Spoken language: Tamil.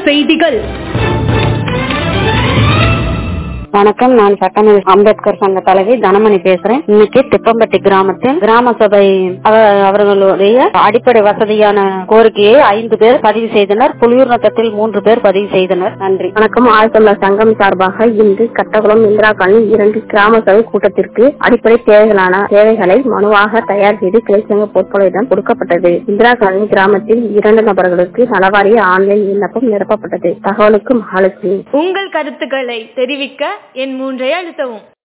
செய்திகள் வணக்கம் நான் சட்டமன்ற அம்பேத்கர் சங்க தலைவி தனமணி பேசுறேன் இன்னைக்கு திப்பம்பட்டி கிராமத்தில் கிராம சபை அவ- அவர்களுடைய அடிப்படை வசதியான கோரிக்கையை ஐந்து பேர் பதிவு செய்தனர் புலியூர் நத்தத்தில் மூன்று பேர் பதிவு செய்தனர் நன்றி வணக்கம் ஆழ்த்தமிழர் சங்கம் சார்பாக இன்று கட்டகுளம் இந்திரா காலனி இரண்டு கிராம சபை கூட்டத்திற்கு அடிப்படை தேவைகளான தேவைகளை மனுவாக தயார் செய்து கிளைச்சங்க பொருட்களிடம் கொடுக்கப்பட்டது இந்திரா காலனி கிராமத்தில் இரண்டு நபர்களுக்கு நலவாரிய ஆன்லைன் விண்ணப்பம் நிரப்பப்பட்டது தகவலுக்கு மகாலட்சுமி உங்கள் கருத்துக்களை தெரிவிக்க என் மூன்றை அழுத்தவும்